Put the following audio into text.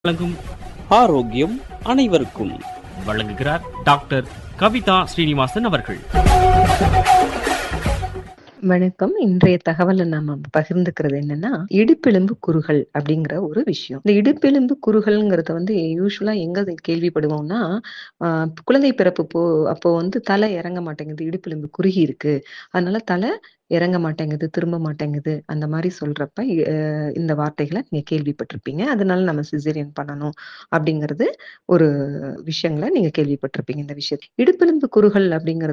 வழங்கும் ஆரோக்கியம் அனைவருக்கும் வழங்குகிறார் டாக்டர் கவிதா ஸ்ரீனிவாசன் அவர்கள் வணக்கம் இன்றைய தகவலை நாம பகிர்ந்துக்கிறது என்னன்னா இடுப்பெலும்பு குறுகல் அப்படிங்கிற ஒரு விஷயம் இந்த இடுப்பெலும்பு குறுகல்ங்கிறத வந்து யூஸ்வலா எங்க கேள்விப்படுவோம்னா ஆஹ் குழந்தை பிறப்பு போ அப்போ வந்து தலை இறங்க மாட்டேங்குது இடுப்பெலும்பு குறுகி இருக்கு அதனால தலை இறங்க மாட்டேங்குது திரும்ப மாட்டேங்குது அந்த மாதிரி சொல்றப்ப அஹ் இந்த வார்த்தைகளை நீங்க கேள்விப்பட்டிருப்பீங்க அதனால நம்ம சிசேரியன் பண்ணணும் அப்படிங்கிறது ஒரு விஷயங்களை நீங்க கேள்விப்பட்டிருப்பீங்க இந்த விஷயத்தை இடுப்பெலும்பு குறுகல் அப்படிங்கிறது